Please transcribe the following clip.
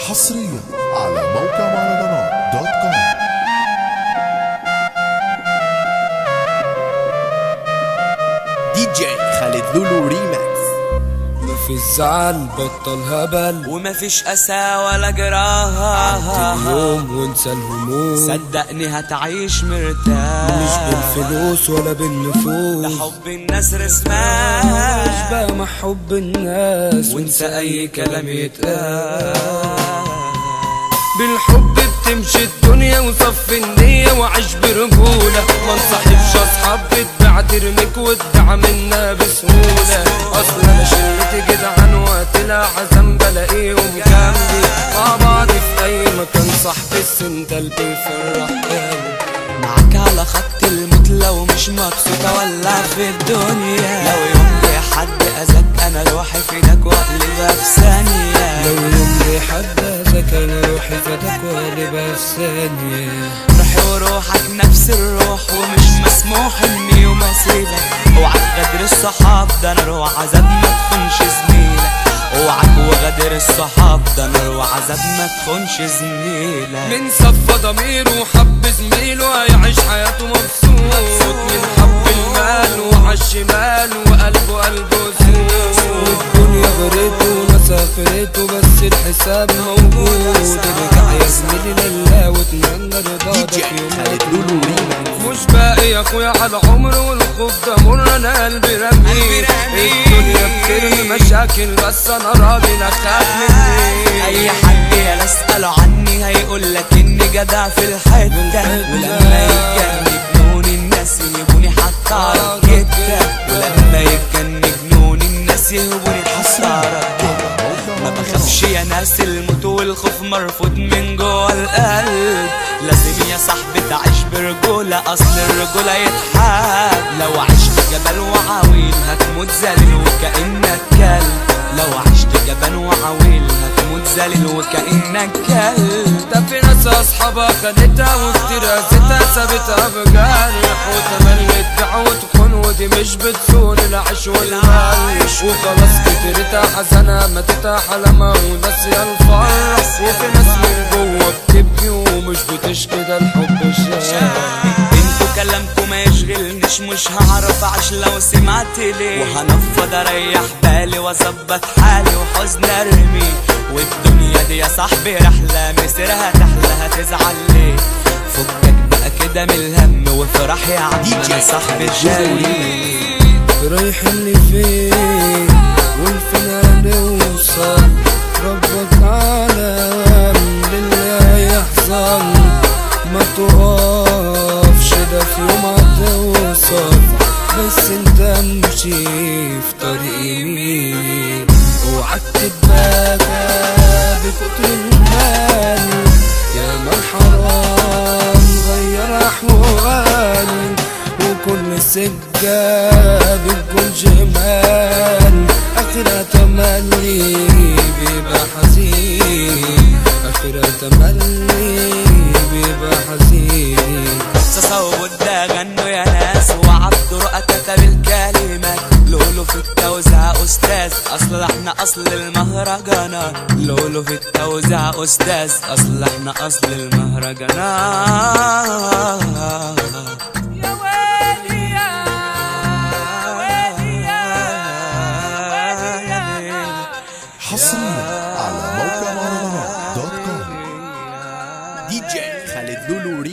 حصريا على موقع مهرجانات دوت كوم دي جي خالد لولو ريماكس في الزعل بطل هبل ومفيش أسى ولا جراها يوم وانسى الهموم صدقني هتعيش مرتاح مش بالفلوس ولا ده بالنفوس حب الناس رسمان مش بقى مع حب الناس وانسى أي كلام يتقال بالحب بتمشي الدنيا وصف النية وعيش برجولة ما انصحبش اصحاب بتباع ترميك وتدع منا بسهولة اصل انا شلتي جدعان وقت العزم بلاقيهم جنبي مع بعض في اي مكان صاحبي السن قلبي يفرح قلبي معاك على خط الموت لو مش مبسوطة ولا في الدنيا لو يوم جه حد أذاك أنا روحي في ايدك وأقلبها في ثانية لو يوم لي حد اذاك انا روحي فداك وقلبها في ثانية روحي وروحك نفس الروح ومش مسموح اني يوم اسيبك اوعك غدر الصحاب ده نار وعذاب ما تخونش زميلك اوعك وغدر الصحاب ده نار وعذاب ما تخونش زميلك من صفى ضميره وحب زميله هيعيش حياته مبسوط من حب المال وعالشمال وقلبه قلبه سوق والدنيا غريته وسافرته بس الحساب موجود ارجع يا زميلي لله واتمنى رضاك جي يوم خالد لولو ريماكس مش باقي يا اخويا على عمر والخوف ده مر انا قلبي رمي الدنيا بترمي مشاكل بس انا راجل اخاف مني اي حد يا اساله عني هيقول لك اني جدع في الحته ولما يتجنن جنون الناس يهبوني حتى على الجده ولما يتجنن جنون الناس يهبوني حتى على الجده ما بخافش يا ناس الموت والخوف مرفوض من جوه القلب لازم يا صاحبي تعيش برجولة أصل الرجولة يتحاب لو عشت جبل وعويل هتموت ذليل وكأنك كلب لو عشت جبل وعويل هتموت ذليل وكأنك كلب ده في ناس اصحابها خدتها وكتير قاستها سابتها بجرح وتملت بيع وتخون ودي مش بتسون العيش والمال وخلاص كترتها حزنها ماتتها حلمها وناسية الفرح وفي ناس من جوه بتبكي ومش بتشكي ده الحب شاب انتوا كلامكم ما يشغلنيش مش هعرف اعيش لو سمعت ليه وهنفض اريح بالي واظبط حالي وحزن ارمي والدنيا دي يا صاحبي رحلة مسيرها تحلى هتزعل ليه فكك بقى كده من الهم وافرح يا عم دي جي انا صاحبي خالد لولو الجاي رايح اللي فين والفين هنوصل ربك عالم للي يحصل ما تقفش ده في يوم هتوصل بس انت امشي في طريق يمين اوعك تتباكى بكتر المال يا من حرام غير احوالي وكل سكة بتكون جمال آخرها تملي بيبقى حزين آخرها تملي بيبقى حزين تصوت ده غنوا يا ناس وعبد رؤى كتب الكلمات لولو في التوزيع استاذ اصل احنا اصل المهرجانات لولو في التوزيع استاذ اصل احنا اصل المهرجانات يا ويلي يا ويلي يا حصريا على موقع مهرجانات دوت كوم دي جي خالد لولو